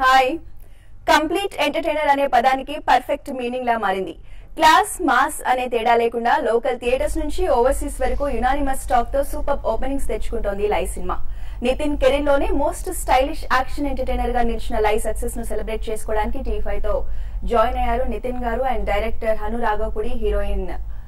Hi complete entertainer అనే పదానికి perfect meaning లా మారింది క్లాస్ మాస్ అనే తేడా లేకుండా లోకల్ థియేటర్స్ నుంచి ఓవర్సీస్ వరకు యునానిమస్ టాక్ తో సూపర్ ఓపెనింగ్స్ తెచ్చుకుంటోంది లై సినిమా నితిన్ కెరీర్ లోనే మోస్ట్ స్టైలిష్ యాక్షన్ ఎంటర్టైనర్ గా నిలిచిన లై సక్సెస్ ను సెలబ్రేట్ చేసుకోవడానికి టీవీ ఫైవ్ తో జాయిన్ అయ్యారు Nithin garu and director Hanu Raghavapudi heroine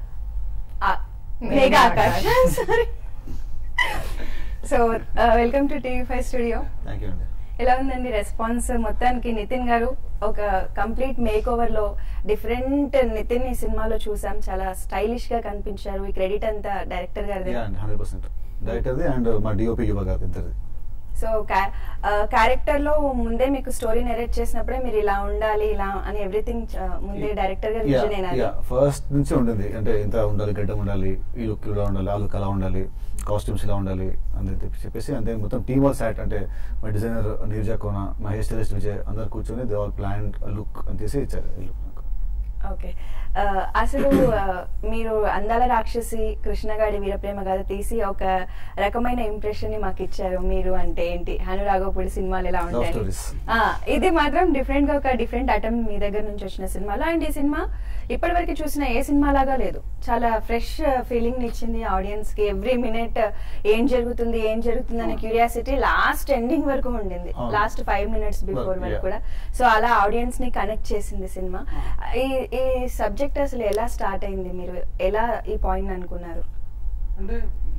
Megha Akash sorry so welcome to TV five studio thank you అండి ఎలా ఉందండి రెస్పాన్స్ మొత్తానికి నితిన్ గారు ఒక కంప్లీట్ మేక్ ఓవర్ లో డిఫరెంట్ నితిన్ ఈ సినిమాలో చూసాం చాలా స్టైలిష్ గా కనిపించారు ఈ క్రెడిట్ అంతా డైరెక్టర్ గారిదే యా అండి హండ్రెడ్ పర్సెంట్ డైరెక్టర్ది అండ్ మా డిఓపి యువ గారి ఇద్దరిది సో క్యారెక్టర్ లో ముందే మీకు స్టోరీ నెరేట్ చేసినప్పుడే మీరు ఇలా ఉండాలి ఇలా అని ఎవ్రీథింగ్ ముందే డైరెక్టర్ గారి విజన్ అయినా యా ఫస్ట్ నుంచి ఉండింది అంటే ఇంత ఉండాలి గడ్డం ఉండాలి ఈ లుక్ ఇలా ఉండాలి ఆ లుక్ అలా ఉండాలి కాస్ట్యూమ్స్ ఇలా ఉండాలి అని చెప్పి- చెప్పేసి అంతే మొత్తం టీమ్ ఆల్ సాట్ అంటే మా డిజైనర్ నీర్జా కోన మా హెయిర్ స్టైలిస్ట్ విజయ్ అందరు కూర్చొని దే ఆల్ ప్లాన్ లుక్ అని తీసి ఇచ్చారు ఈ లుక్ నాకు ఓకే ఆ, అసలు ఆ, మీరు అందాల రాక్షసి కృష్ణగాడి వీరప్రేమ కథ తీసి ఒక రకమైన ఇంప్రెషన్ ని మాకు ఇచ్చారు మీరు అంటే ఏంటి హను రాఘవపూడి సినిమాలు ఎలా Love ఉంటాయి stories. ఆ, ఇది మాత్రం డిఫరెంట్ గా ఒక డిఫరెంట్ అటెంప్ట్ మీ దగ్గర నుంచి వచ్చిన సినిమాలో అండ్ ఈ సినిమా ఇప్పటి వరకు చూసిన ఏ సినిమా లాగా లేదు చాలా ఫ్రెష్ ఫీలింగ్ ఇచ్చింది ఆడియన్స్ కి ఎవ్రీ మినిట్ ఏం జరుగుతుంది ఏం జరుగుతుంది అనే క్యూరియాసిటీ లాస్ట్ ఎండింగ్ వరకు ఉండింది అవును. Last five minutes before Well, వరకు yeah. కూడా సో అలా ఆడియన్స్ ని కనెక్ట్ చేసింది సినిమా ఈ ఈ సబ్జెక్ట్ అసలు ఎలా స్టార్ట్ అయింది మీరు ఎలా ఈ పాయింట్ అనుకున్నారు అంటే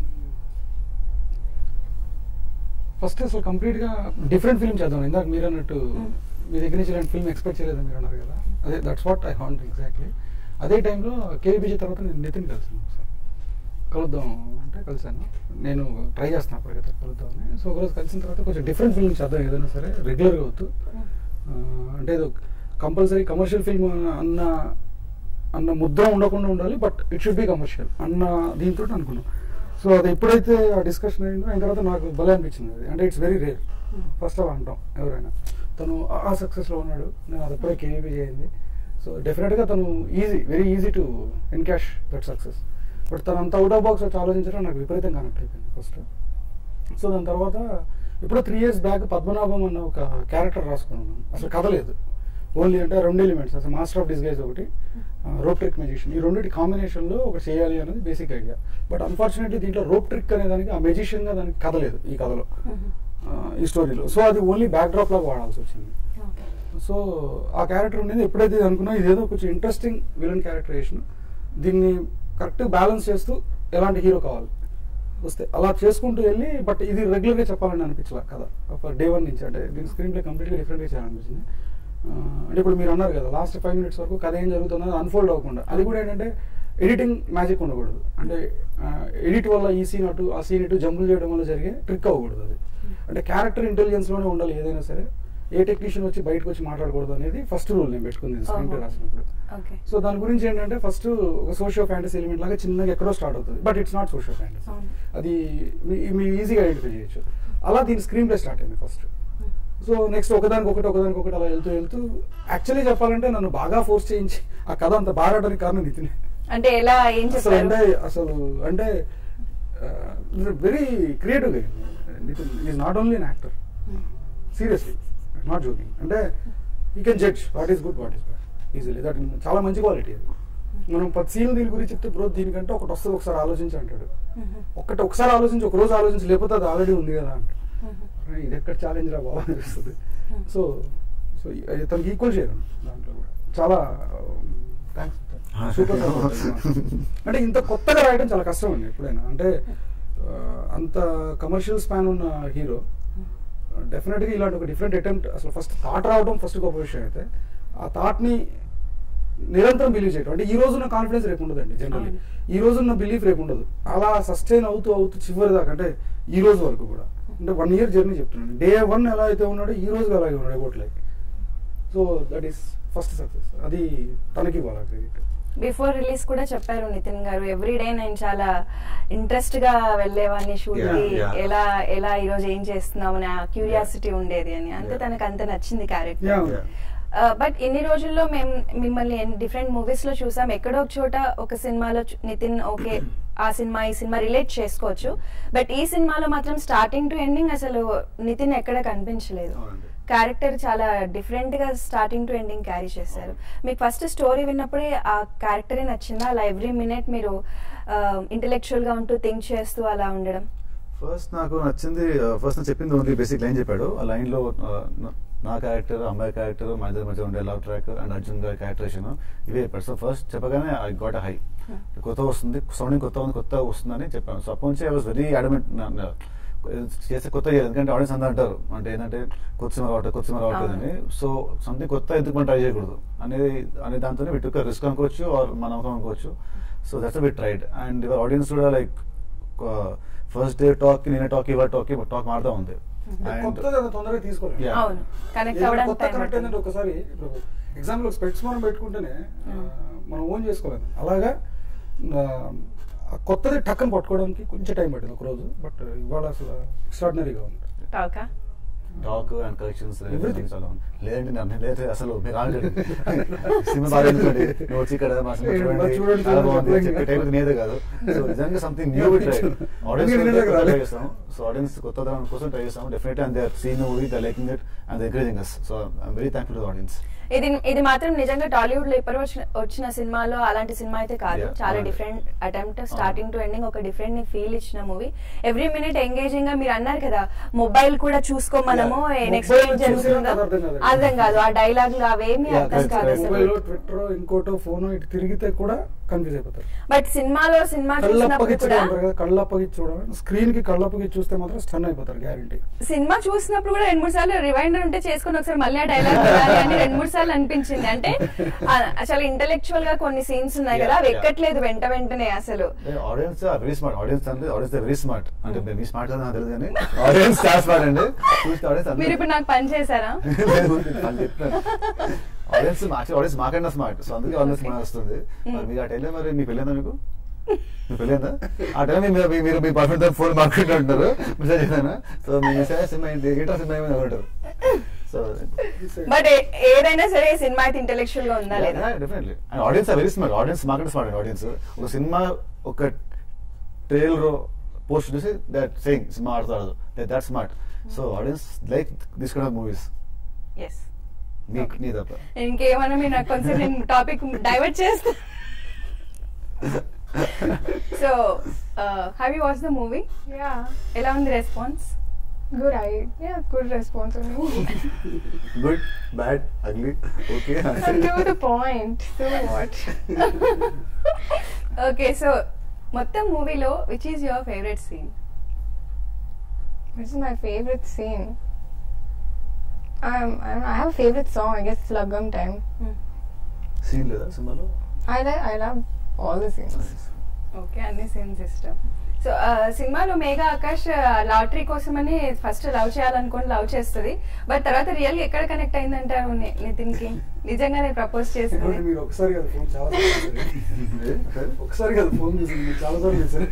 ఫస్ట్ అసలు కంప్లీట్ గా డిఫరెంట్ ఫిల్మ్ చేద్దాం ఇందాక మీరు అన్నట్టు Mm. మీ దగ్గర నుంచి ఇలాంటి ఫిల్మ్ ఎక్స్పెక్ట్ చేయలేదు మీరు అన్నారు కదా అదే that's what I want exactly అదే టైంలో కేబీజీ తర్వాత నేను నితిన్ కలిసాను ఒకసారి కలుద్దాం అంటే కలిసాను నేను ట్రై చేస్తాను అప్పటికైతే కలుద్దామని సో ఒకరోజు కలిసిన తర్వాత కొంచెం డిఫరెంట్ ఫిల్మ్ చేద్దాం ఏదైనా సరే రెగ్యులర్గా అవుతూ ఆ, అంటే ఏదో కంపల్సరీ కమర్షియల్ ఫిల్మ్ అన్న అన్న ముద్ర ఉండకుండా ఉండాలి but it should be commercial అన్న దీంతో అనుకున్నాం సో అది ఎప్పుడైతే ఆ డిస్కషన్ అయిందో అయిన తర్వాత నాకు భలే అనిపించింది అది అంటే it's very rare first of అంటాం ఎవరైనా తను ఆ సక్సెస్లో ఉన్నాడు నేను అది అప్పుడే కేవీబీ చేయింది సో డెఫినెట్గా తను easy very easy to encash that success but తను అంత అవుట్ ఆఫ్ బాక్స్ వచ్చి ఆలోచించడం నాకు విపరీతంగా కనెక్ట్ అయిపోయింది ఫస్ట్ సో దాని తర్వాత ఇప్పుడు త్రీ ఇయర్స్ బ్యాక్ పద్మనాభం అన్న ఒక క్యారెక్టర్ రాసుకున్నాను అసలు కథ లేదు ఓన్లీ అంటే రెండు ఎలిమెంట్స్ అసలు మాస్టర్ ఆఫ్ డిస్గైజ్ ఒకటి రోప్ ట్రిక్ మెజిషియన్ ఈ రెండింటి కాంబినేషన్లో ఒకటి చేయాలి అనేది బేసిక్ ఐడియా బట్ అన్ఫార్చునేట్లీ దీంట్లో రోప్ ట్రిక్ అనే దానికి ఆ మెజిషియన్గా దానికి కథ లేదు ఈ కథలో ఆ, ఈ స్టోరీలో సో అది ఓన్లీ బ్యాక్ డ్రాప్ లాగా వాడాల్సి వచ్చింది సో ఆ క్యారెక్టర్ ఉండేది ఎప్పుడైతే ఇది అనుకున్నా ఇదేదో కొంచెం ఇంట్రెస్టింగ్ విలన్ క్యారెక్టరేషన్ దీన్ని కరెక్ట్ బ్యాలెన్స్ చేస్తూ ఎలాంటి హీరో కావాలి వస్తే అలా చేసుకుంటూ వెళ్ళి బట్ ఇది రెగ్యులర్గా చెప్పాలని అనిపించలే కదా ఒక డే వన్ నుంచి అంటే దీని స్క్రీన్ ప్లే కంప్లీట్గా డిఫరెంట్గా చేయాలనిపించింది ఆ, అంటే ఇప్పుడు మీరు అన్నారు కదా లాస్ట్ ఫైవ్ మినిట్స్ వరకు కథ ఏం జరుగుతుందో అన్ఫోల్డ్ అవ్వకుండా అది కూడా ఏంటంటే ఎడిటింగ్ మ్యాజిక్ ఉండకూడదు అంటే ఎడిట్ వల్ల ఈ సీన్ అటు ఆ సీన్ ఇటు జంపుల్ చేయడం వల్ల జరిగే ట్రిక్ అవ్వకూడదు అది అంటే క్యారెక్టర్ ఇంటెలిజెన్స్లోనే ఉండాలి ఏదైనా సరే ఏ టెక్నీషియన్ వచ్చి బయటకు వచ్చి మాట్లాడకూడదు అనేది ఫస్ట్ రూల్ నేను పెట్టుకుంది స్క్రీన్ ప్లే ఓహో. రాసినప్పుడు ఓకే సో దాని గురించి ఏంటంటే ఫస్ట్ ఒక సోషియో ఫ్యాంటసీ ఎలిమెంట్ లాగా చిన్నగా ఎక్కడో స్టార్ట్ అవుతుంది but it's not socio fantasy అవును. అది మీ- మీరు ఈజీగా ఐడెంటిఫై చేయొచ్చు అలా దీని స్క్రీన్ ప్లే స్టార్ట్ అయింది ఫస్ట్ సో నెక్స్ట్ ఒకదానికి ఒకటి ఒకదానికి ఒకటి అలా వెళ్తూ వెళ్తూ యాక్చువల్లీ చెప్పాలంటే నన్ను బాగా ఫోర్స్ చేయించి ఆ కథ అంత బాగా ఆడడానికి కారణం నితిన్ అంటే ఎలా ఏం అసలు అంటే చెప్పారు అసలు అంటే very creative Nithin is not only an actor seriously not joking అంటే you can judge what is good what is bad easily that చాలా మంచి క్వాలిటీ అది మనం పది సీన్ దీని గురించి చెప్తే బ్రో దీనికంటే ఒకటి వస్తుంది ఒకసారి ఆలోచించి అంటాడు ఒక్కటి ఒకసారి ఆలోచించి ఒక రోజు ఆలోచించి లేకపోతే అది ఆల్రెడీ ఉంది కదా అంటే అరే, ఇది ఎక్కడ ఛాలెంజ్ రా బాబా అనిపిస్తుంది సో సో తనకి ఈక్వల్ చేయరు దాంట్లో కూడా చాలా థ్యాంక్స్ సూపర్ అంటే ఇంత కొత్తగా రాయడం చాలా కష్టం అండి ఎప్పుడైనా అంటే ఆ, అంత కమర్షియల్ స్పాన్ ఉన్న హీరో డెఫినెట్గా ఇలాంటి ఒక డిఫరెంట్ అటెంప్ట్ అసలు ఫస్ట్ థాట్ రావడం ఫస్ట్ గొప్ప విషయం అయితే ఆ థాట్ని నిరంతరం బిలీవ్ చేయడం అంటే ఈ రోజున్న కాన్ఫిడెన్స్ రేపు ఉండదండి జనరల్లీ అవును. ఈ రోజున్న బిలీఫ్ రేపు ఉండదు అలా సస్టైన్ అవుతూ అవుతూ చివరి దాకా అంటే ఈ రోజు వరకు కూడా అంటే వన్ ఇయర్ జర్నీ చెప్తున్నాను డే వన్ ఎలా అయితే ఉన్నాడో ఈ రోజు అలాగే ఉన్నాడు about like so that is first success అది తనకి ఇవ్వాలి క్రెడిట్ బిఫోర్ రిలీజ్ కూడా చెప్పారు నితిన్ గారు ఎవ్రీ డే నేను చాలా ఇంట్రెస్ట్ గా వెళ్ళేవాడిని షూట్ కి Yeah, yeah. ఎలా ఎలా ఈ రోజు ఏం చేస్తున్నాం అనే క్యూరియాసిటీ ఉండేది అని అంతే Yeah. తనకు అంత నచ్చింది క్యారెక్టర్ Yeah. Yeah. బట్ ఇన్ని రోజుల్లో మేము మిమ్మల్ని డిఫరెంట్ మూవీస్ లో చూసాం ఎక్కడో ఒక చోట ఒక సినిమాలో చు- నితిన్ ఓకే ఆ సినిమా ఈ సినిమా రిలేట్ చేసుకోవచ్చు బట్ ఈ సినిమాలో మాత్రం స్టార్టింగ్ టు ఎండింగ్ అసలు నితిన్ ఎక్కడ కనిపించలేదు అవునండి. క్యారెక్టర్ చాలా డిఫరెంట్ గా స్టార్టింగ్ టు ఎండింగ్ క్యారీ చేశారు మీకు ఫస్ట్ స్టోరీ విన్నప్పుడే ఆ క్యారెక్టరే నచ్చిందా అలా ఎవ్రీ మినిట్ మీరు ఇంటెలెక్చువల్ గా ఉంటూ థింక్ చేస్తూ అలా ఉండడం ఫస్ట్ నాకు నచ్చింది ఫస్ట్ నేను చెప్పింది ఓన్లీ బేసిక్ లైన్ చెప్పాడు ఆ లైన్ లో ఆ, నా- నా క్యారెక్టర్ అమ్మాయి క్యారెక్టర్ మా ఇద్దరి మధ్య ఉండే లవ్ ట్రాక్ అండ్ అర్జున్ గారి క్యారెక్టరేషన్ ఇవే చెప్పాడు సో ఫస్ట్ చెప్పగానే ఐ గాట్ హై కొత్త వస్తుంది సౌండింగ్ కొత్త ఉంది కొత్త వస్తుందని చెప్పాను సో అప్పటి నుంచి ఐ వాస్ వెరీ అడమెంట్ చేస్తే కొత్త చేయాలి ఎందుకంటే ఆడియన్స్ అందరూ అంటారు అంటే ఏంటంటే కొత్త సినిమా రావట్లేదు కొత్త సినిమా రావట్లేదు అని సో సంథింగ్ కొత్త ఎందుకు మనం ట్రై చేయకూడదు అనేది అనే దాంతోనే విట్ రిస్క్ అనుకోవచ్చు ఆర్ మన నమ్మకం అనుకోవచ్చు so that's with tried and your audience కూడా లైక్ ఫస్ట్ డే టాక్ నేనే టాక్ ఇవాళ టాక్ టాక్ మారుతా ఉంది And- కొత్తది అంత తొందరగా తీసుకోలేదు Yeah. అవును కనెక్ట్ ఏదైనా అవ్వడానికి కొత్త time కనెక్ట్ పడుతుంది. ఏంటంటే ఒకసారి ఇప్పుడు ఎగ్జాంపుల్ స్పెక్స్ మనం పెట్టుకుంటేనే ఆ, మనం ఓన్ చేసుకోలేదు అలాగా ఆ, ఆ కొత్తది టక్కని పట్టుకోవడానికి కొంచెం టైం పట్టింది ఒక రోజు బట్ ఇవాళ అసలు ఎక్స్ట్రాడినరీగా ఉంది టాకా టాక్ అండ్ కలెక్షన్స్ Everything. చాలా ఉంది లేదండి నన్ను లేదు అసలు మీరు ఆగండి సినిమా బాగా ఎందుకండి నువ్వు వచ్చి ఇక్కడ మా సినిమా ఏ, చూడండి చూడండి, చాలా చూడండి, బాగుంది చెప్పలేం చెప్పే కదా. టైప్ నేదే కాదు సో నిజంగా సంథింగ్ న్యూ ట్రై ఆడియన్స్ అందుకే నేనే ట్రై రాలేదు. చేస్తాం సో ఆడియన్స్ కొత్త దాని కోసం ట్రై చేస్తాం definitely and they seen movie they liking it and encouraging us so I'm very thankful to audience ఇది ఇది మాత్రం నిజంగా టాలీవుడ్ లో ఇప్పటి వచ్చిన వచ్చిన సినిమాలో అలాంటి సినిమా అయితే కాదు Yeah, చాలా అవునండి. Different attempt starting to ending ఒక డిఫరెంట్ ఫీల్ ఇచ్చిన మూవీ ఎవ్రీ మినిట్ ఎంగేజింగ్ గా మీరు అన్నారు కదా మొబైల్ కూడా చూసుకో మనము Yeah. నెక్స్ట్ Mobile ఏం జరుగుతుందో చూసేది అర్థం కాదు. అర్థం కాదు ఆ డైలాగులు అవేమి Yeah, అర్థం correct, కాదు correct. అసలు మొబైల్ ట్విట్టర్ ఇంకోటో ఫోన్ ఇటు తిరిగితే కూడా కన్ఫ్యూజ్ అయిపోతారు బట్ సినిమాలో సినిమా చూసినప్పుడు కళ్ళప్పగిచ్చి కూడా అంటారు కదా కళ్ళప్పగిచ్చి చూడడం స్క్రీన్ కి కళ్ళప్పగిచ్చి చూస్తే మాత్రం స్టన్ అయిపోతారు గ్యారంటీ సినిమా చూసినప్పుడు కూడా రెండు మూడు సార్లు రివైండర్ ఉంటే చేసుకుని ఒకసారి మళ్ళీ ఆ డైలాగ్ వినాలి అని రెండు మూడు సార్లు అనిపించింది అంటే ఆ, అసలు ఇంటెలెక్చువల్ గా కొన్ని సీన్స్ ఉన్నాయి కదా Yeah, అవి yeah. ఎక్కట్లేదు వెంట వెంటనే అసలు ఆడియన్స్ వెరీ స్మార్ట్ ఆడియన్స్ అంటే ఆడియన్స్ వెరీ స్మార్ట్ అంటే మీ స్మార్ట్ కదా నాకు తెలియదు కానీ ఆడియన్స్ చాలా స్మార్ట్ అండి చూస్తే ఆడియన్స్ మీరు ఇప్పుడు నాకు పని చేశారా ఆడియన్స్ ఆడియన్స్ మాకన్నా స్మార్ట్ సో అందుకే ఆడియన్స్ స్మార్ట్ వస్తుంది మరి మీరు ఆ టైంలో మరి మీ పెళ్ళిందా మీకు మీ పెళ్ళిందా ఆ టైం మీరు మీ- మీరు మీ పర్ఫెక్ట్ తో ఫోన్ మాట్లాడుతుంటారు మెసేజ్ చేశాను సో మీ మెసేజ్ సినిమా ఏంటి ఏంటో సినిమా ఏమైనా ఉంటారు సో బట్ ఏదైనా సరే ఈ సినిమా అయితే ఇంటెలెక్చువల్ గా ఉందా లేదా definitely and audience very smart audience మాకంటే స్మార్ట్ ఆడియన్స్ ఒక సినిమా ఒక ట్రైలర్ పోస్ట్ చూసి దట్ సేయింగ్ సినిమా ఆడతాడు that smart so audience like this kind of movies ఎస్ మీ నీ తప్ప ఇంకేమన్నా మీరు నాకు కొంచెం నేను టాపిక్ డైవర్ట్ చేస్తా so have you watch the movie Yeah, ఎలా ఉంది response good. I yeah, good response on you. Good bad ugly okay And to the point. So what? Okay so మొత్తం మూవీలో which is your favourite scene This is my favorite scene. Um, I don't know. I have a favorite song. I guess it's Lagam Time. Scene లేదా సినిమాలో I like. I love all the scenes. Okay అన్ని scenes ఇష్టం so సినిమాలో Megha Akash lottery కోసమని first love చేయాలనుకుని love చేస్తుంది but తర్వాత real గా ఎక్కడ కనెక్ట్ అయిందంటారు ని- నితిన్ కి నిజంగానే ప్రపోజ్ చేసింది మీరు ఒకసారి కదా ఫోన్ చాలా సార్లు చేశారు. ఒకసారి కదా ఫోన్ చేసింది మీరు చాలా సార్లు చేశారు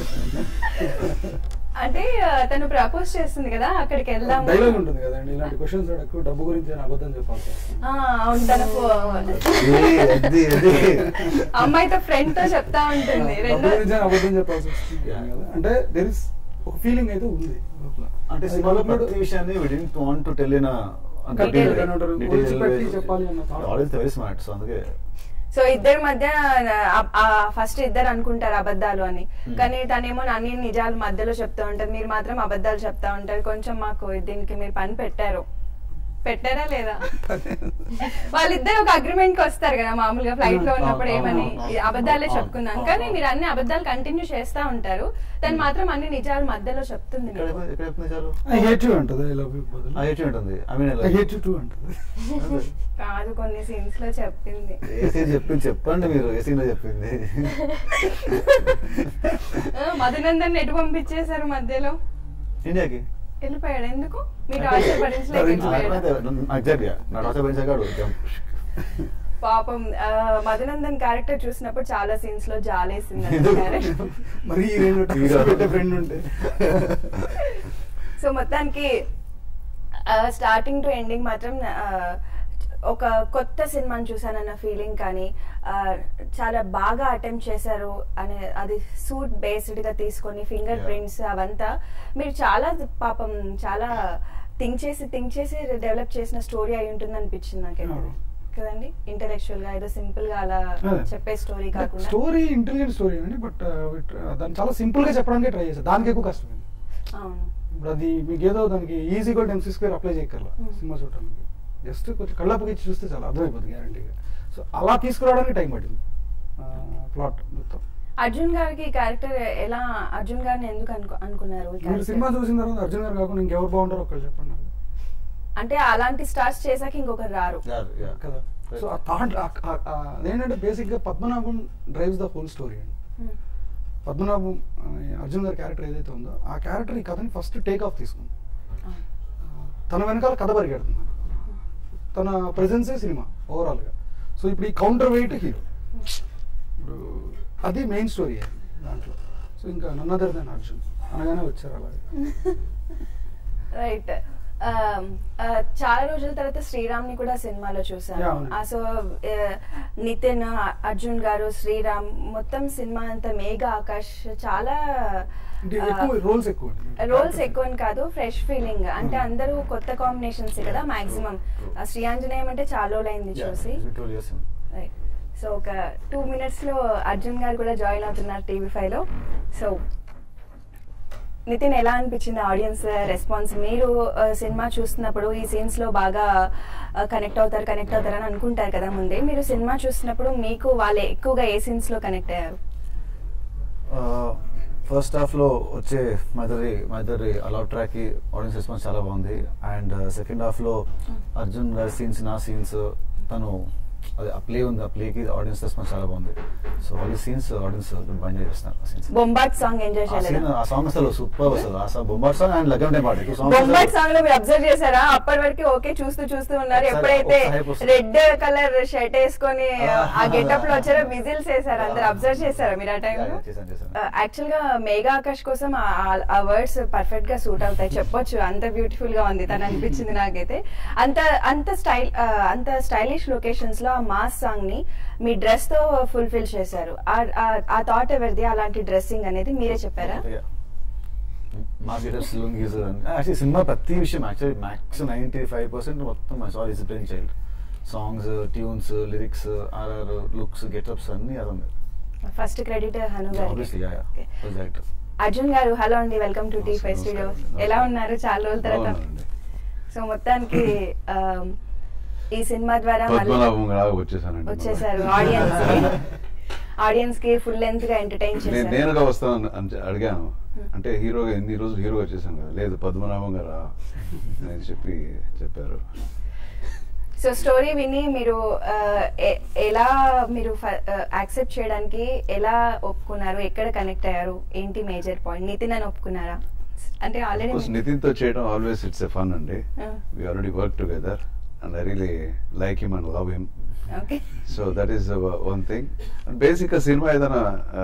అంటే ఆ, తను ప్రపోజ్ చేస్తుంది కదా అక్కడికి వెళ్దాం డైలాగ్ ఉంటుంది కదండి ఇలాంటి క్వశ్చన్స్ అడగకు డబ్బు గురించి నేను అబద్ధం చెప్పాల్సి వస్తుంది అవును తన ఫో- అది అది అమ్మాయితో ఫ్రెండ్ తో చెప్తా ఉంటుంది డబ్బు రెండో గురించి నేను అబద్ధం చెప్పాల్సి వస్తుంది కదా అంటే దెర్ ఇస్ ఒక ఫీలింగ్ అయితే ఉంది లోపల అంటే సినిమాలో డెవలప్మెంట్ ప్రతి విషయాన్ని we did want to tell in Detail గా ఉంటారు. ఒలిచిపెట్టి చెప్పాలి అన్న thought. Audience very smart so అందుకే సో ఇద్దరి మధ్య ఫస్ట్ ఇద్దరు అనుకుంటారు అబద్ధాలు అని కానీ తనేమో అన్ని నిజాలు మధ్యలో చెప్తూ ఉంటారు మీరు మాత్రం అబద్ధాలు చెప్తా ఉంటారు కొంచెం మాకు దీనికి మీరు పని పెట్టారు పెట్టారా లేదా వాళ్ళిద్దరు ఒక అగ్రిమెంట్ కి వస్తారు కదా మామూలుగా ఫ్లైట్ లో ఉన్నప్పుడు అవును, ఏమని అవును, ఈ అబద్ధాలే అవును, చెప్పుకున్నాం అవును, కానీ అవును. మీరు అన్ని అబద్ధాలు కంటిన్యూ చేస్తా ఉంటారు తను మాత్రం అన్ని నిజాలు మధ్యలో చెప్తుంది ఇక్కడ మీకు. ఎక్కడ చెప్తుంది చాలు ఐ హేట్ యూ అంటది ఐ లవ్ యూ బదులు ఐ హేట్ ఉంటుంది I mean I hate you too అంటది కాదు కొన్ని సీన్స్ లో చెప్పింది ఏ సీన్ చెప్పింది చెప్పండి మీరు ఏ సీన్ లో చెప్పింది ఆ, మధునందన్ ఎటు పంపించేశారు మధ్యలో ఇండియాకి వెళ్ళిపోయాడు ఎందుకు మీరు టార్చర్ భరించలేక వెళ్ళిపోయాడా? ఎగ్జాక్ట్గా నా టార్చర్ పెంచాక అడుగుతాం పాపం ఆ, మధునందన్ క్యారెక్టర్ చూసినప్పుడు చాలా సీన్స్ లో జాలేసింది ఎందుకు? మరి ఈ రెండు హీరో. పెట్టే ఫ్రెండ్ ఉంటే సో మొత్తానికి స్టార్టింగ్ టు ఎండింగ్ మాత్రం ఆ, ఒక కొత్త సినిమాని చూసానన్న ఫీలింగ్ కానీ ఆ, చాలా బాగా అటెంప్ట్ చేశారు అనే అది సూట్ బేస్డ్ గా తీసుకొని ఫింగర్ Yeah. ప్రింట్స్ అవంతా మీరు చాలా పాపం చాలా థింక్ చేసి థింక్ చేసి డెవలప్ చేసిన స్టోరీ అయి ఉంటుంది అనిపించింది నాకైతే అవును. కదండి ఇంటలెక్చువల్ గా ఏదో సింపుల్ గా అలా అదే. చెప్పే స్టోరీ కాకుండా స్టోరీ ఇంటెలిజెంట్ స్టోరీ అండి బట్ దాన్ని చాలా సింపుల్ గా చెప్పడానికి ట్రై చేశాను దానికి ఎక్కువ కష్టమైంది అవును ఇప్పుడు అది మీకు ఏదో దానికి ఈజీగా ఎంసీ స్క్వేర్ అప్లై చేయగల Hmm. సినిమా చూడడానికి జస్ట్ కొంచెం కళ్ళప్పకి ఇచ్చి చూస్తే చాలా అర్థమైపోతుంది గ్యారంటీగా సో అలా తీసుకురావడానికి టైం పట్టింది ప్లాట్ మొత్తం అర్జున్ గారికి క్యారెక్టర్ ఎలా అర్జున్ గారిని ఎందుకు అనుకు- అనుకున్నారు ఈ మీరు character? సినిమా చూసిన తర్వాత అర్జున్ గారు కాకుండా ఇంకెవరు బాగుంటారో ఒకళ్ళు చెప్పండి నాకు అంటే అలాంటి స్టార్స్ చేశాక ఇంకొకరు రారు Yeah, yeah. కదా సో ఆ థాట్ అదేంటంటే బేసిక్గా Padmanabham drives the whole story అండి Hmm. పద్మనాభం ఆ, అర్జున్ గారి క్యారెక్టర్ ఏదైతే ఉందో ఆ క్యారెక్టర్ ఈ కథని ఫస్ట్ టేక్ ఆఫ్ తీసుకుంది అవును. తన వెనకాల కథ పరిగెడుతుంది తన ప్రెజెన్సే సినిమా ఓవరాల్గా సో ఇప్పుడు ఈ కౌంటర్ వెయిట్ హీరో ఇప్పుడు అది మెయిన్ స్టోరీ దాంట్లో సో ఇంకా నన్ అదర్ దాన్ అర్జున్ అనగానే వచ్చారు అలాగే రైట్ చాలా రోజుల తర్వాత శ్రీరామ్ ని కూడా సినిమాలో చూసాను Yeah, అవును. ఆ, సో ఆ, నితిన్ అర్జున్ గారు శ్రీరామ్ మొత్తం సినిమా అంతా మేఘ ఆకాష్ చాలా అంటే ఎక్కువ రోల్స్ ఎక్కువ రోల్స్ ఎక్కువ అని కాదు ఫ్రెష్ ఫీలింగ్ అంటే అందరూ కొత్త కాంబినేషన్స్ కదా Yeah, maximum true, true. Sri Anjaneyam అంటే చాలా రోజులైంది Yeah, చూసి it's been 12 years. Right so ఒక టూ మినిట్స్ లో అర్జున్ గారు కూడా జాయిన్ అవుతున్నారు టీవీ ఫైవ్ లో సో నితిన్ ఎలా అనిపించింది ఆడియన్స్ రెస్పాన్స్ మీరు ఆ, సినిమా చూస్తున్నప్పుడు ఈ సీన్స్ లో బాగా కనెక్ట్ అవుతారు కనెక్ట్ అవుతారు అని అనుకుంటారు కదా ముందే మీరు సినిమా చూస్తున్నప్పుడు మీకు వాళ్ళు ఎక్కువగా ఏ సీన్స్ లో కనెక్ట్ అయ్యారు ఫస్ట్ హాఫ్ లో వచ్చే మా ఇద్దరి మా ఇద్దరి అలౌట్ ట్రాక్ కి ఆడియన్స్ రెస్పాన్స్ చాలా బాగుంది అండ్ సెకండ్ హాఫ్ లో అర్జున్ గారి సీన్స్ నా సీన్స్ తను అదే ఆ ప్లే ఉంది ఆ ప్లే కి ఆడియన్స్ రెస్పాన్స్ చాలా బాగుంది so all the scenes audience బాగా ఎంజాయ్ చేస్తున్నారు ఆ సీన్స్ బొంబాట్ సాంగ్ ఎంజాయ్ ఆ scene, చేయలేదు ఆ సాంగ్ అసలు సూపర్ అసలు ఆ song Bombat song and Laggam day పాట టూ బొంబాట్ సాంగ్ లో మీరు అబ్జర్వ్ చేశారా అప్పటి వరకు ఓకే చూస్తూ చూస్తూ ఉన్నారు ఒకసారి- ఎప్పుడైతే ఒకసారి వస్తుంది. రెడ్ కలర్ షర్ట్ వేసుకొని ఆ, ఆ గెటప్ లో వచ్చారో విజిల్స్ వేసారు అందరు అబ్జర్వ్ చేశారా మీరు ఆ టైంలో చేశాను చేశాను యాక్చువల్ గా మేఘా ఆకాష్ కోసం ఆ- ఆ- ఆ వర్డ్స్ పర్ఫెక్ట్ గా సూట్ అవుతాయి చెప్పొచ్చు అంత బ్యూటిఫుల్ గా ఉంది తను అనిపించింది నాకైతే అంత అంత స్టైల్ అంత స్టైలిష్ లొకేషన్స్ లో ఆ మాస్ సాంగ్ ని మీ డ్రెస్ తో ఫుల్ఫిల్ చేశారు ఆ- ఆ- ఆ థాట్ ఎవరిది అలాంటి డ్రెస్సింగ్ అనేది మీరే చెప్పారా మా గెటప్స్ లుంగీస్ యాక్చువల్లీ సినిమా ప్రతి విషయం actually max ninety five percent మొత్తం sorry is brain child songs tunes lyrics RR looks getups అన్ని అది ఉంది first credit Hanu obviously yeah గారికి ఎగ్జాక్ట్ అర్జున్ గారు హలో అండి వెల్కమ్ టు టీ ఫైవ్ నమస్కారం, స్టూడియో నమస్కారం. ఎలా ఉన్నారు చాలా రోజుల తర్వాత బాగున్నానండి. సో మొత్తానికి ఆ, ఈ సినిమా ద్వారా మళ్ళీ పద్మనాభం లాగా వచ్చేసానండి వచ్చేసారు ఆడియన్స్ ఆడియన్స్ కి ఫుల్ లెంత్ గా ఎంటర్టైన్ నేను చేశారు నేనుగా వస్తాను అని అడిగాను అంటే హీరోగా ఎన్ని రోజులు హీరోగా వచ్చేసాను కదా లేదు పద్మనాభం గారా అని చెప్పి చెప్పారు సో స్టోరీ విని మీరు ఆ, ఎ- ఎలా మీరు యాక్సెప్ట్ చేయడానికి ఎలా ఒప్పుకున్నారు ఎక్కడ కనెక్ట్ అయ్యారు ఏంటి మేజర్ పాయింట్ నితిన్ అని ఒప్పుకున్నారా అంటే ఆల్రెడీ నితిన్ తో చేయడం ఆల్వేస్ ఇట్స్ ఎ ఫన్ అండి Ah. We already work together and I really like him and love him okay so that is one thing basic గా సినిమా ఏదైనా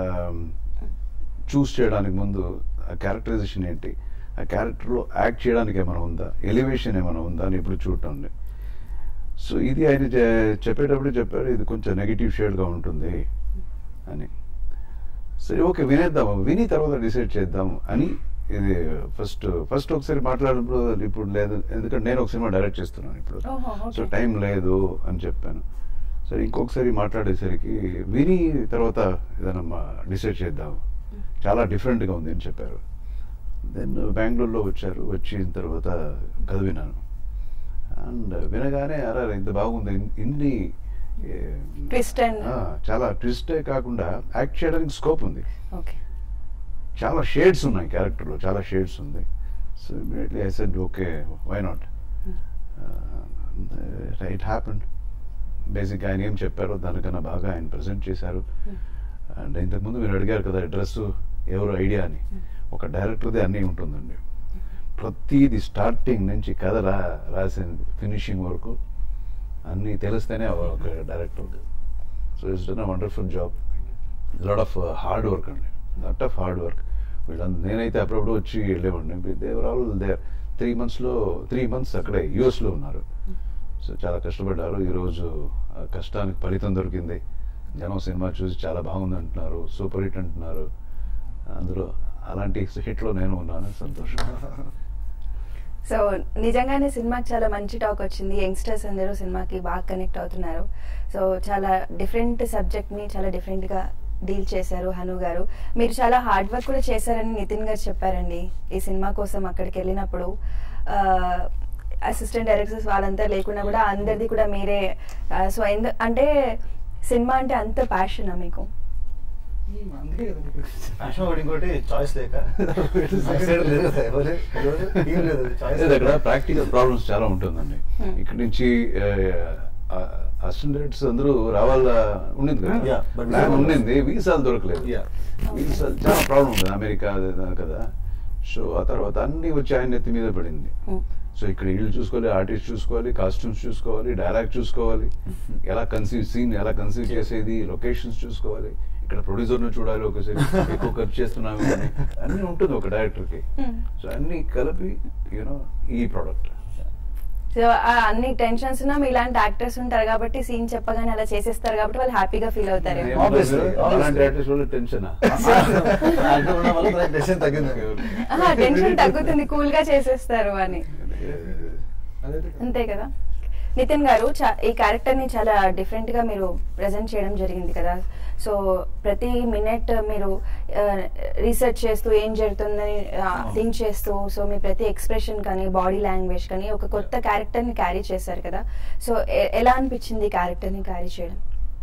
చూస్ చేయడానికి ముందు ఆ క్యారెక్టరైజేషన్ ఏంటి ఆ క్యారెక్టర్లో యాక్ట్ చేయడానికి ఏమైనా ఉందా ఎలివేషన్ ఏమైనా ఉందా అని ఇప్పుడు చూడటం సో ఇది ఆయన చె- చెప్పేటప్పుడు చెప్పారు ఇది కొంచెం నెగిటివ్ షేడ్గా ఉంటుంది అని సరే ఓకే వినేద్దాం విని తర్వాత డిసైడ్ చేద్దాం అని ఇది ఫస్ట్ ఫస్ట్ ఒకసారి మాట్లాడినప్పుడు ఇప్పుడు లేదు ఎందుకంటే నేను ఒక సినిమా డైరెక్ట్ చేస్తున్నాను ఇప్పుడు ఓహో, okay. సో టైం లేదు అని చెప్పాను సరే ఇంకొకసారి మాట్లాడేసరికి విని తర్వాత ఏదైనా డిసైడ్ చేద్దాం చాలా డిఫరెంట్గా ఉంది అని చెప్పారు దెన్ బెంగళూరులో వచ్చారు వచ్చిన తర్వాత కథ విన్నాను అండ్ వినగానే అరే ఇంత బాగుంది ఇన్- ఇన్ని ఏ, ట్విస్ట్ అండ్ ఆ, చాలా ట్విస్టే కాకుండా యాక్ట్ చేయడానికి స్కోప్ ఉంది ఓకే చాలా షేడ్స్ ఉన్నాయి క్యారెక్టర్లో చాలా షేడ్స్ ఉంది so immediately I said okay why not it happened basic ఆయన ఏం చెప్పారో దానికన్నా బాగా ఆయన ప్రజెంట్ చేశారు అండ్ ఇంతకుముందు మీరు అడిగారు కదా డ్రెస్ ఎవరు ఐడియా అని ఒక డైరెక్టర్దే అన్నీ ఉంటుందండి ప్రతిది స్టార్టింగ్ నుంచి కథ రా రాసింది ఫినిషింగ్ వరకు అన్నీ తెలిస్తేనే ఒక director so it's done a wonderful job lot of hard work అండి లాట్ ఆఫ్ హార్డ్ వర్క్ వీళ్ళందరూ నేనైతే అప్పుడప్పుడు వచ్చి వెళ్ళేవాడిని దేవర్ ఆల్ దే త్రీ మంత్స్లో త్రీ మంత్స్ అక్కడే యూఎస్లో ఉన్నారు సో చాలా కష్టపడ్డారు ఈరోజు ఆ కష్టానికి ఫలితం దొరికింది జనం సినిమా చూసి చాలా బాగుంది అంటున్నారు సూపర్ హిట్ అంటున్నారు అందులో అలాంటి హిట్లో నేను ఉన్నాను సంతోషం సో నిజంగానే సినిమాకి చాలా మంచి టాక్ వచ్చింది యంగ్స్టర్స్ అందరూ సినిమాకి బాగా కనెక్ట్ అవుతున్నారు సో చాలా డిఫరెంట్ సబ్జెక్ట్ని చాలా డిఫరెంట్గా డీల్ చేశారు హను గారు మీరు చాలా హార్డ్ వర్క్ కూడా చేశారని నితిన్ గారు చెప్పారండి ఈ సినిమా కోసం అక్కడికి వెళ్ళినప్పుడు అసిస్టెంట్ డైరెక్టర్స్ వాళ్ళంతా లేకున్నా కూడా అందరిది కూడా మీరే సో ఎందు అంటే సినిమా అంటే అంత ప్యాషనా మీకు అందుకే కదా మీకు ఫ్యాషన్ ఒకటి ఇంకోటి చాయిస్ లేక Side లేదు కదా, ఎవరు- ఎవరు? ఏం లేదు చాయిస్ లేదు అక్కడ ప్రాక్టికల్ ప్రాబ్లమ్స్ చాలా ఉంటుందండి Hmm. ఇక్కడ నుంచి అసిస్టెంట్ డైరెక్టర్స్ అందరూ రావాలా ఉండింది కదా Yeah, but ప్లాన్ visa ఉండింది వీసాలు దొరకలేదు Yeah. వీసాలు చాలా ప్రాబ్లం ఉంటుంది అమెరికా అది ఇది కదా సో ఆ తర్వాత అన్ని వచ్చి ఆయన నెత్తి మీద పడింది Hmm. సో ఇక్కడ ఇల్లు చూసుకోవాలి ఆర్టిస్ట్ చూసుకోవాలి కాస్ట్యూమ్స్ చూసుకోవాలి డైలాగ్ చూసుకోవాలి ఎలా కన్సీవ్ సీన్ ఎలా కన్సీవ్ చేసేది లొకేషన్స్ చూసుకోవాలి ఇక్కడ ప్రొడ్యూసర్ ను చూడాలి ఒకసారి ఎక్కువ ఖర్చు చేస్తున్నాము అని. అన్ని ఉంటుంది ఒక డైరెక్టర్ కి Hmm. సో అన్ని కలిపి యూనో ఈ ప్రోడక్ట్ సో ఆ అన్ని టెన్షన్స్ ఉన్నా ఇలాంటి యాక్టర్స్ ఉంటారు కాబట్టి సీన్ చెప్పగానే అలా చేసేస్తారు కాబట్టి వాళ్ళు హ్యాపీగా ఫీల్ అవుతారు Obviously, అలాంటి obviously. ఆర్టిస్ట్ వాళ్ళు టెన్షన్ అంటే ఉన్న వల్ల డెసిషన్ తగ్గింది టెన్షన్ తగ్గుతుంది కూల్ గా చేసేస్తారు అని అదైతే అంతే కదా నితిన్ గారు చా- ఈ క్యారెక్టర్ ని చాలా డిఫరెంట్ గా మీరు ప్రజెంట్ చేయడం జరిగింది కదా సో ప్రతి మినిట్ మీరు రీసెర్చ్ చేస్తూ ఏం జరుగుతుందని థింక్ చేస్తూ సో మీ ప్రతి ఎక్స్ప్రెషన్ కానీ బాడీ లాంగ్వేజ్ కానీ ఒక కొత్త క్యారెక్టర్ ని క్యారీ చేశారు కదా సో ఎ- ఎలా అనిపించింది ఈ క్యారెక్టర్ ని క్యారీ చేయడం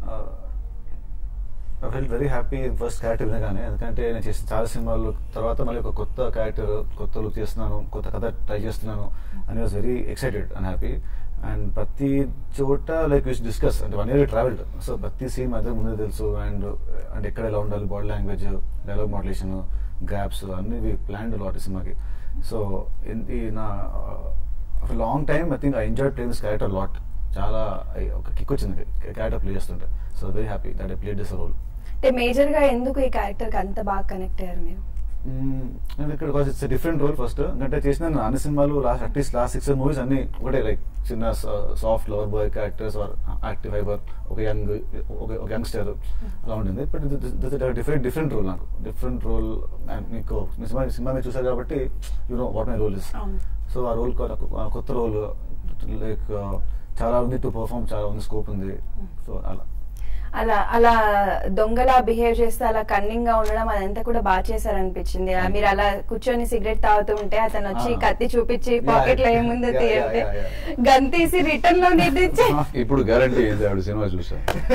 I feel very happy first character వినగానే ఎందుకంటే నేను చేసిన చాలా సినిమాలు తర్వాత మళ్ళీ ఒక కొత్త క్యారెక్టర్ కొత్త లుక్ చేస్తున్నాను కొత్త కథ ట్రై చేస్తున్నాను అని was very excited and happy and ప్రతి చోట లైక్ విస్ డిస్కస్ అంటే వన్ ఇయర్ ట్రావెల్డ్ సో ప్రతి సీన్ అదే ముందే తెలుసు అండ్ అండ్ ఎక్కడ ఎలా ఉండాలి body language dialogue modulation gaps అన్ని ప్లాన్డ్ లాట్ ఈ సినిమాకి సో ఈ నా long time I think I enjoy playing this character lot చాలా I- ఒక కిక్ వచ్చింది క్యారెక్టర్ ప్లే చేస్తుంటే so very happy that I play this role అంటే మేజర్ గా ఎందుకు ఈ క్యారెక్టర్ కి అంత బాగా కనెక్ట్ అయ్యారు మీరు నేను ఇక్కడ ఇట్స్ డిఫరెంట్ రోల్ ఫస్ట్ ఎందుకంటే చేసిన నా అన్ని సినిమాలు last at least last six movies అన్ని ఒకటే లైక్ చిన్న soft lover boy characters are active fibre ఒక యంగ్ ఒక యంగ్స్టర్ అలా ఉంటుంది బట్ డిఫరెంట్ డిఫరెంట్ రోల్ నాకు డిఫరెంట్ రోల్ మీకు మీ సినిమా సినిమా మీరు చూసారు కాబట్టి you know what my role is అవును. సో ఆ రోల్ కొత్త రోల్ లైక్ చాలా ఉంది టు పర్ఫామ్ చాలా ఉంది స్కోప్ ఉంది సో అలా అలా అలా దొంగలా బిహేవ్ చేస్తే అలా కన్నింగ్ గా ఉండడం అదంతా కూడా బాగా చేశారనిపించింది ఆ, మీరు అలా కూర్చొని సిగరెట్ తాగుతూ ఉంటే అతను వచ్చి ఆ. కత్తి చూపించి Yeah, పాకెట్ లో yeah. ఏముందో Yeah, తీయంటే yeah, yeah, గన్ తీసి రిటర్న్ లో నిద్రించి ఇప్పుడు గ్యారంటీ ఏంది ఆవిడ సినిమా చూసా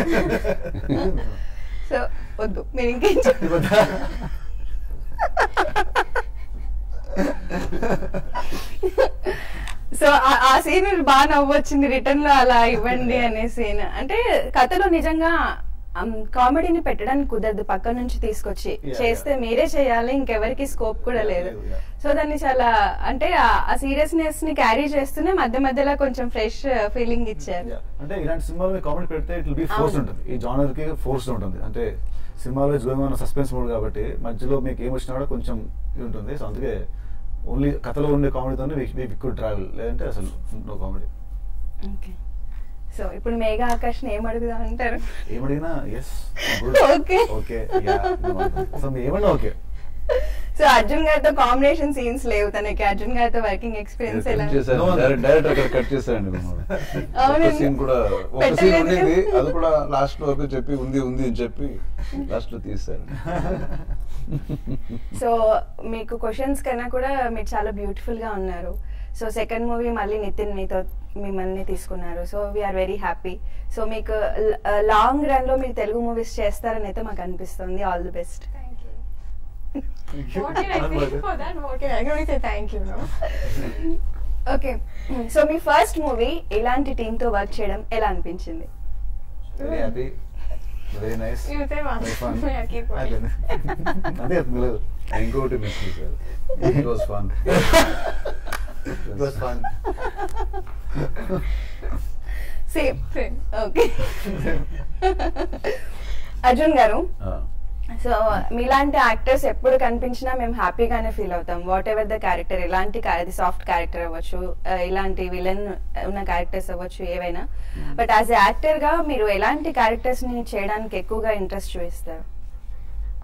సో వద్దు మీరు ఇంకేం చెప్ప- సో ఆ- ఆ సీన్ బాగా నవ్వొచ్చింది రిటర్న్ లో అలా ఇవ్వండి అనే సీన్ అంటే కథలో నిజంగా కామెడీని పెట్టడానికి కుదరదు పక్క నుంచి తీసుకొచ్చి Yeah, చేస్తే yeah. మీరే చేయాలి ఇంకెవరికి స్కోప్ కూడా Yeah, లేదు లేదు, yeah. సో దాన్ని చాలా అంటే ఆ- ఆ సీరియస్నెస్ ని క్యారీ చేస్తూనే మధ్య మధ్యలో కొంచెం ఫ్రెష్ ఫీలింగ్ ఇచ్చారు Yeah. అంటే ఇలాంటి సినిమాలు కామెడీ పెడితే ఇట్ విల్ బి ఫోర్స్ అవును. ఉంటుంది ఈ జానర్ కి ఫోర్స్ ఉంటుంది అంటే సినిమాలో it's going on suspense mood కాబట్టి మధ్యలో మీకు ఏం వచ్చినా కూడా కొంచెం ఇది ఉంటుంది సో అందుకే ఓన్లీ కథలో ఉండే కామెడీతోనే వి కుడ్ ట్రావెల్ లేదంటే అసలు నో కామెడీ ఓకే సో ఇప్పుడు మేఘా ఆకర్షణ ఏం అడుగుదాం అంటారు ఏమడిగినా ఎస్ Okay. ఓకే సో మీ ఏమన్నా ఓకే సో అర్జున్ గారితో కాంబినేషన్ సీన్స్ లేవు తనకి అర్జున్ గారితో వర్కింగ్ ఎక్స్పీరియన్స్ ఎలా చేశారు No, no. డైరెక్ట్ డైరెక్ట్ అక్కడ కట్ చేశారండి మమ్మల్ని. ఒక అవునండి. సీన్ కూడా ఒక పెట్టలేదు సీన్ కదా. ఉండింది అది కూడా లాస్ట్ వరకు చెప్పి ఉంది ఉంది అని చెప్పి లాస్ట్ లో తీశారు సో మీకు క్వశ్చన్స్ కన్నా కూడా మీరు చాలా బ్యూటిఫుల్ గా ఉన్నారు సో సెకండ్ మూవీ మళ్ళీ నితిన్ మీతో మిమ్మల్ని తీసుకున్నారు so we are very happy so మీకు లాంగ్ రన్ లో మీరు తెలుగు మూవీస్ చేస్తారని అయితే మాకు అనిపిస్తుంది all the best Thank you. What can I say for that? What can I, I can only say thank you, no? Okay so మీ first movie ఇలాంటి team తో వర్క్ చేయడం ఎలా అనిపించింది very happy very nice You say one. Yeah, keep going. అదే లేదు ఇంకోటి miss చేశారు it was fun It was fun. Same Same. Okay Arjun garu so మీలాంటి యాక్టర్స్ ఎప్పుడు కనిపించినా మేము హ్యాపీగానే ఫీల్ అవుతాం వాట్ ఎవర్ ద క్యారెక్టర్ ఎలాంటి అది సాఫ్ట్ క్యారెక్టర్ అవ్వచ్చు uh, ఇలాంటి విలన్ ఉన్న క్యారెక్టర్స్ అవ్వచ్చు ఏవైనా బట్ యాజ్ యాక్టర్ గా మీరు ఎలాంటి క్యారెక్టర్స్ ని చేయడానికి ఎక్కువగా ఇంట్రెస్ట్ చూపిస్తారు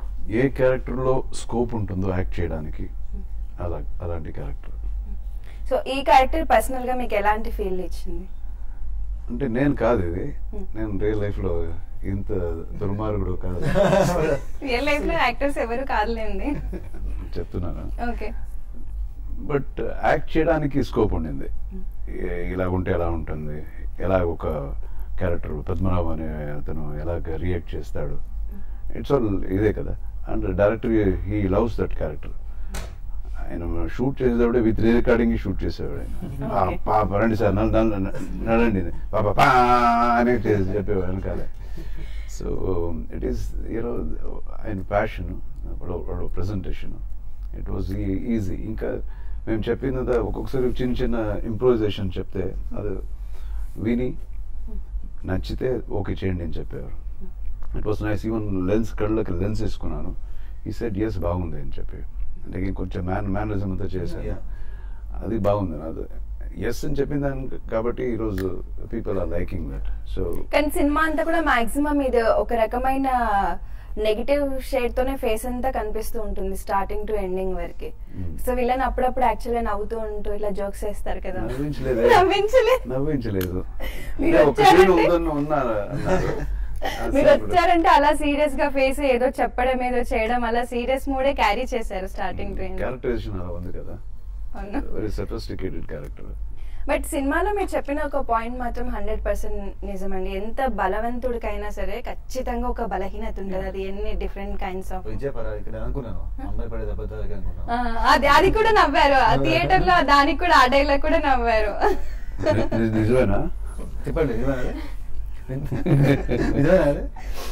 ఏ క్యారెక్టర్ లో స్కోప్ ఉంటుందో యాక్ట్ చేయడానికి అలా అలాంటి క్యారెక్టర్ సో సో ఈ క్యారెక్టర్ పర్సనల్ గా మీకు ఎలాంటి ఫీల్ ఇచ్చింది అంటే నేను కాదు ఇది Hmm. నేను రియల్ లైఫ్ లో ఇంత దుర్మార్గుడు కాదు రియల్ లైఫ్ లో యాక్టర్స్ ఎవరు కాదులేండి చెప్తున్నాను ఓకే బట్ యాక్ట్ చేయడానికి స్కోప్ ఉండింది ఏ- ఇలా ఉంటే ఎలా ఉంటుంది ఎలా ఒక క్యారెక్టర్ పద్మనాభం అనే అతను ఎలాగ రియాక్ట్ చేస్తాడు ఇట్స్ ఆల్ ఇదే కదా and director he loves that character ఆయన షూట్ చేసేవాడే విత్ రికార్డింగ్ షూట్ చేసేవాడు ఆయన Okay. "పా, పా, రండి సార్ నల్ నల్ నడండి పాప పా అని చేసి చెప్పేవాడు వెనకాలే సో ఇట్ ఈస్ యూనో ఆయన passion presentation it was easy ఇంకా మేము చెప్పింది ఒక్కొక్కసారి చిన్న చిన్న ఇంప్రూవైజేషన్ చెప్తే అది విని నచ్చితే ఓకే చేయండి అని చెప్పేవారు it was nice even lens కళ్ళకి లెన్స్ వేసుకున్నాను ఈ సెట్ ఎస్ బాగుంది అని చెప్పి అంటే కొంచెం మ్యాన్ మేనరిజం అంతా చేశాను Yeah. అది బాగుంది అది ఎస్ అని చెప్పిన దాని కాబట్టి ఈరోజు people are liking that so కానీ సినిమా అంతా కూడా మాక్సిమం ఇది ఒక రకమైన నెగిటివ్ షేడ్ తోనే ఫేస్ అంతా కనిపిస్తూ ఉంటుంది స్టార్టింగ్ టు ఎండింగ్ వరకు Hmm. సో వీళ్ళని అప్పుడప్పుడు యాక్చువల్గా నవ్వుతూ ఉంటూ ఇట్లా జోక్స్ వేస్తారు కదా నవ్వించలేదే నవ్వించలేదు నవ్వించలేదు మీరు అంటే ఒక సీన్ వచ్చారంటే- ఉందని ఉన్నారు అన్నారు. ఆ మీరు scene కూడా- వచ్చారంటే అలా సీరియస్ గా ఫేస్ ఏదో చెప్పడం ఏదో చేయడం అలా సీరియస్ మూడే క్యారీ చేశారు స్టార్టింగ్ టు ఎండ్ క్యారెక్టరైజేషన్ అలా ఉంది కదా అవునా వెరీ సఫిస్టికేటెడ్ క్యారెక్టర్ బట్ సినిమాలో మీరు చెప్పిన ఒక పాయింట్ మాత్రం హండ్రెడ్ పర్సెంట్ నిజమండి ఎంత బలవంతుడికైనా సరే ఖచ్చితంగా ఒక బలహీనత ఉంటుంది అది ఎన్ని డిఫరెంట్ కైండ్స్ ఆఫ్ విజయ్ పరా ఇక్కడ అనుకున్నాను అమ్మాయి పడేది అబద్ధాలకి అనుకున్నాను అది అది కూడా నవ్వారు ఆ థియేటర్ లో దానికి కూడా ఆ డైలాగ్ కూడా నవ్వారు నిజమేనా చెప్పండి నిజమేనా అది? నిజమేనా అది?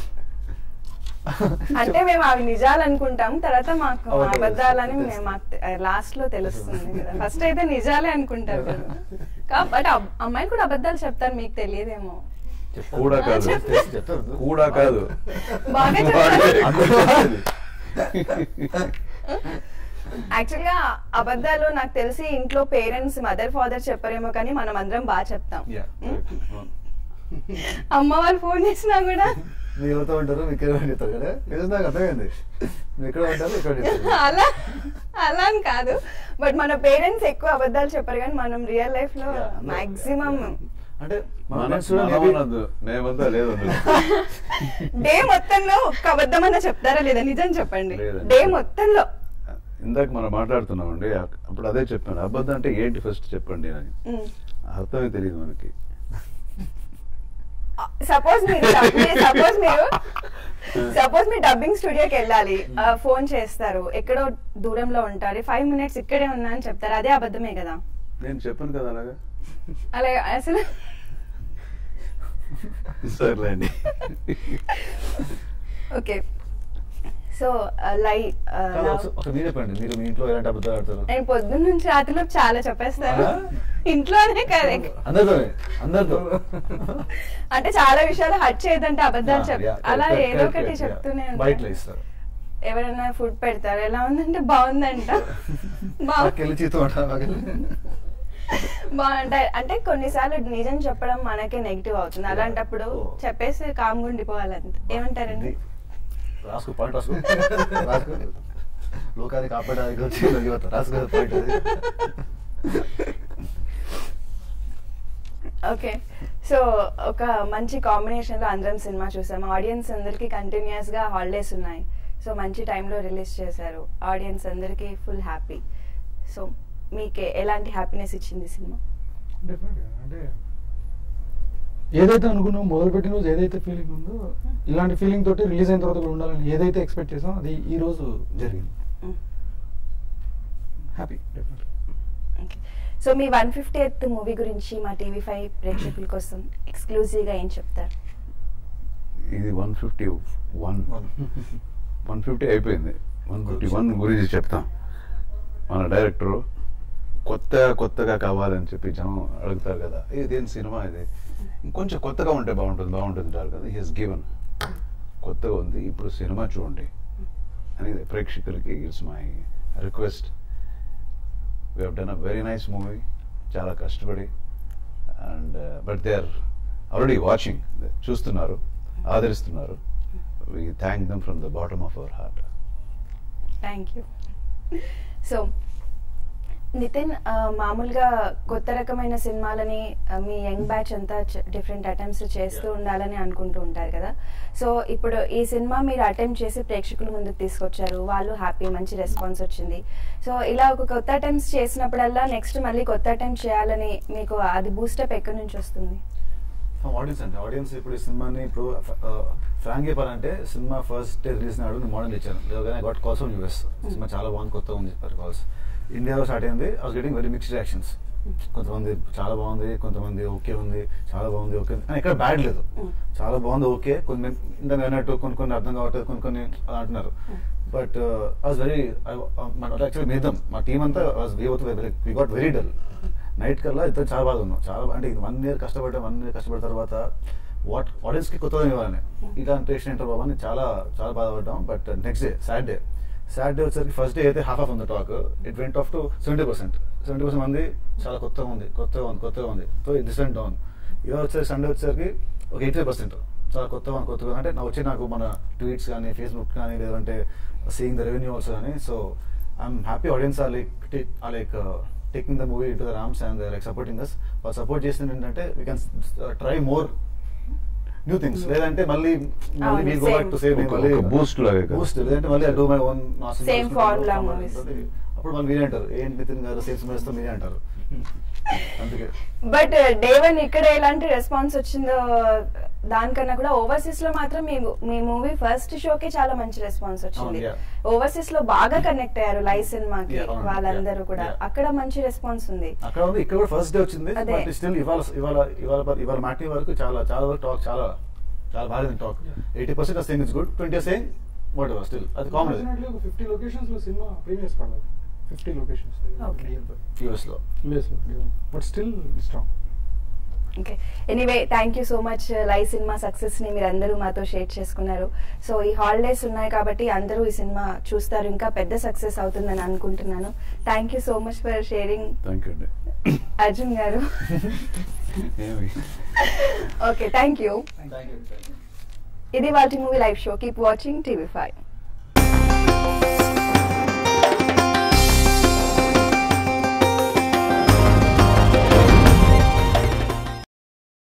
అంటే మేము అవి నిజాలు అనుకుంటాం తర్వాత మాకు అవును, అబద్ధాలని తెలుస్తుంది. మేము మాకు లాస్ట్ లో తెలుస్తుంది కదా ఫస్ట్ అయితే నిజాలే అనుకుంటారు కదా కా- బట్ అబ్- అమ్మాయిలు కూడా అబద్ధాలు చెప్తారు మీకు తెలియదేమో చెప్తారు. కూడా కాదు తెలుసు, చెప్తారు కూడా కాదు బాగా చెప్తారు అందరూ చెప్తారు. యాక్చువల్ గా అబద్ధాలు నాకు తెలిసి ఇంట్లో పేరెంట్స్ మదర్ ఫాదర్ చెప్పరేమో కానీ మనం అందరం బాగా చెప్తాం Yeah, correct. అవును. అమ్మ వాళ్ళు ఫోన్ చేసినా కూడా మీరు ఎవరితో ఉంటారు మీకు ఎక్కడ చెప్తారు కదా నిజం నాకు అర్థమైంది మీరు ఎక్కడ ఉంటారు ఇక్కడ చెప్తారు అలా అలా అని కాదు బట్ మన పేరెంట్స్ ఎక్కువ అబద్ధాలు చెప్పరు కానీ మనం రియల్ లైఫ్ లో Yeah, అందరూ- మాక్సిమం అంటే మన మన- friends కూడా మనం maybe- అనొద్దు. మేమంతా లేదు అందులో. డే మొత్తంలో ఒక్క అబద్ధం అన్న చెప్తారా లేదా నిజం చెప్పండి లేదండి. డే మొత్తంలో ఇందాక మనం మాట్లాడుతున్నామండి అప్పుడు అదే చెప్పాను అబద్ధం అంటే ఏంటి ఫస్ట్ చెప్పండి అని ఉమ్. అర్థమే తెలియదు మనకి సపోజ్ మీరు సపోజ్ మీరు సపోజ్ మీరు డబ్బింగ్ స్టూడియోకి వెళ్ళాలి ఫోన్ చేస్తారు ఎక్కడో దూరంలో ఉంటారు ఫైవ్ మినిట్స్ ఇక్కడే ఉన్నా అని చెప్తారు అదే అబద్ధమే కదా నేను చెప్పాను కదా అలాగా అలా అసలు సర్లేండి ఓకే సో లై కాదు, ఒకసారి- ఒకసారి మీరు చెప్పండి మీరు మీ ఇంట్లో ఎలాంటి అబద్ధాలు ఆడతారు నేను పొద్దున్న నుంచి రాత్రిలో చాలా చెప్పేస్తాను ఆ? ఇంట్లోనే కదా అందరితోనే అందరితో అంటే చాలా విషయాలు హట్ చేయదంటే అబద్ధాలు చెప్ Yeah, అలా correct, ఏదో correct, ఒకటి correct, yeah. చెప్తూనే బయటలో ఉంటాను ఇస్తారు ఎవరైనా ఫుడ్ పెడతారు ఎలా ఉందంటే బాగుందంట బాగు మాకెళ్ళి చీత ఉంటారు మాకెళ్ళి బాగుంటాయి అంటే కొన్నిసార్లు నిజం చెప్పడం మనకే నెగిటివ్ అవుతుంది అలాంటప్పుడు Oh. చెప్పేసి కామ్గా ఉండిపోవాలంతే ఏమంటారండి రాసుకో పాయింట్ రాసుకో రాసుకో లోకాన్ని కాపాడడానికి వచ్చి యువత రాసుకో పాయింట్ అది ఓకే సో ఒక మంచి కాంబినేషన్ లో అందరం సినిమా చూసాము ఆడియన్స్ అందరికి కంటిన్యూస్ గా హాలిడేస్ ఉన్నాయి సో మంచి టైంలో రిలీజ్ చేశారు ఆడియన్స్ అందరికి ఫుల్ హ్యాపీ సో మీకు ఎలాంటి హ్యాపీనెస్ ఇచ్చింది సినిమా Definitely. అంటే ఏదైతే అనుకున్నాం మొదలు పెట్టిన రోజు ఏదైతే ఫీలింగ్ ఉందో ఇలాంటి ఫీలింగ్ తోటి రిలీజ్ అయిన తర్వాత కూడా ఉండాలని ఏదైతే ఎక్స్పెక్ట్ చేసాం అది ఈ రోజు జరిగింది హ్యాపీ డెఫినెట్లీ ఓకే సో మీ వన్ ఫిఫ్టీ ఎత్ మూవీ గురించి మా టీవీ ఫైవ్ ప్రేక్షకుల కోసం ఎక్స్క్లూజివ్ గా ఏం చెప్తారు ఇది one fifty one one fifty అయిపోయింది వన్ ఫిఫ్టీ వన్ గురించి చెప్తాం మన డైరెక్టరు కొత్త కొత్తగా కావాలని చెప్పి జనం అడుగుతారు కదా ఇదేం సినిమా ఇది ఇంకొంచెం కొత్తగా ఉంటే బాగుంటుంది బాగుంటుంది అంటారు కదా హీస్ గివెన్ కొత్తగా ఉంది ఇప్పుడు సినిమా చూడండి అని ప్రేక్షకులకి it's my request we done a very nice movie చాలా కష్టపడి and but they are already watching చూస్తున్నారు ఆదరిస్తున్నారు we thank them from the bottom of our heart thank you so Nitin ఆ, మామూలుగా కొత్త రకమైన సినిమాలని ఆ, మీ యంగ్ బ్యాచ్ అంతా డిఫరెంట్ అటెంప్ట్స్ చేస్తూ ఉండాలని అనుకుంటూ ఉంటారు కదా సో ఇప్పుడు ఈ సినిమా మీరు అటెంప్ట్ చేసి ప్రేక్షకుల ముందుకు తీసుకొచ్చారు వాళ్ళు హ్యాపీ మంచి రెస్పాన్స్ వచ్చింది సో ఇలా ఒక కొత్త అటెంప్ట్స్ చేసినప్పుడల్లా నెక్స్ట్ మళ్ళీ కొత్త అటెంప్ట్ చేయాలని మీకు అది బూస్టప్ ఎక్కడి నుంచి వస్తుంది ఆడియన్స్ అండి ఆడియన్స్ ఇప్పుడు ఈ సినిమాని ఇప్పుడు ఫ్రాంక్ చెప్పాలంటే సినిమా ఫస్ట్ డే రిలీజ్ నాడు నేను మోడల్ ఇచ్చాను లేకపోతే గట్ కాల్స్ ఫ్రమ్ యూఎస్ సినిమా చాలా బాగుంది కొత్తగా ఉంది చెప్పారు కాల్స్ ఇండియాలో స్టార్ట్ అయింది I was getting very mixed reactions కొంతమంది చాలా బాగుంది కొంతమంది ఓకే ఉంది చాలా బాగుంది ఓకే ఉంది కానీ ఎక్కడ బ్యాడ్ లేదు చాలా బాగుంది ఓకే కొన్ని ఇంత అన్నట్టు కొన్ని కొన్ని అర్థం కావట్లేదు కొన్ని కొన్ని అలా అంటున్నారు but I was very actually మేదం మా టీం అంతా we got very dull night కల్లా ఇద్దరు చాలా బాగా ఉన్నాం చాలా బా- అంటే వన్ ఇయర్ కష్టపడ్డా వన్ ఇయర్ కష్టపడిన తర్వాత వాట్ ఆడియన్స్ కి కొత్తగా ఇవ్వాలని ఇలాంటి టేషన్ ఏంటో బాబా అని చాలా చాలా బాధపడ్డాం but next day Saturday Saturday వచ్చేసరికి ఫస్ట్ డే అయితే హాఫ్ ఆఫ్ ఉంది talk it went off to seventy percent seventy percent మంది చాలా కొత్తగా ఉంది కొత్తగా ఉంది కొత్తగా ఉంది సో దిస్ అండ్ డౌన్ ఇవాళ వచ్చేసరికి సండే వచ్చేసరికి ఒక ఎయిటీ పర్సెంట్ చాలా కొత్తగా ఉంది కొత్తగా అంటే నా వచ్చి నాకు మన ట్వీట్స్ కానీ ఫేస్బుక్ కానీ లేదంటే సీయింగ్ ద రెవెన్యూ ఆల్సో కానీ so I'm happy audience are like are like taking the movie to the rams and like supporting us వాళ్ళు సపోర్ట్ చేసింది ఏంటంటే we can try more new things లేదంటే మళ్ళీ మళ్ళీ అవును, we go back to same ఒక- మళ్ళీ ఒక boost లాగే కదా. బూస్ట్ లేదంటే మళ్ళీ I do my own Same formula movies. అప్పుడు మళ్ళీ మీరే అంటారు ఏంటి నితిన్ గారు సేమ్ సినిమా ఇస్తాం మీరే అంటారు అందుకే బట్ డే వన్ ఇక్కడ ఎలాంటి రెస్పాన్స్ వచ్చిందో దానికన్నా కూడా ఓవర్సీస్ లో మాత్రం మీ మీ మూవీ ఫస్ట్ షోకి చాలా మంచి రెస్పాన్స్ వచ్చింది అవును, yeah. ఓవర్సీస్ లో బాగా కనెక్ట్ అయ్యారు లైవ్ సినిమాకి Yeah, అవును, వాళ్ళందరూ yeah, కూడా yeah. అక్కడ మంచి రెస్పాన్స్ ఉంది అక్కడ ఉంది ఇక్కడ కూడా ఫస్ట్ డే వచ్చింది అదే. బట్ స్టిల్ ఇవాళ ఇవాళ ఇవాళ ఇవాళ మాటి వరకు చాలా చాలా వరకు టాక్ చాలా చాలా బాగా talk eighty percent saying is good twenty saying whatever still అది కామన్ Unfortunately, ఒక ఫిఫ్టీ లొకేషన్స్ లో సినిమా ప్రీమియర్స్ పడలేదు ఫిఫ్టీ లొకేషన్స్ Okay. యూఎస్ లో యూఎస్ లో but still strong okay anyway thank you so much live cinema success ని మీరు అందరూ మాతో షేర్ చేసుకున్నారు సో ఈ హాలిడేస్ ఉన్నాయి కాబట్టి అందరూ ఈ సినిమా చూస్తారు ఇంకా పెద్ద సక్సెస్ అవుతుందని అనుకుంటున్నాను thank you so much for sharing thank you అండి అర్జున్ గారు ఏమి ఓకే థ్యాంక్ యూ ఇది వాటి movie live show keep watching TV five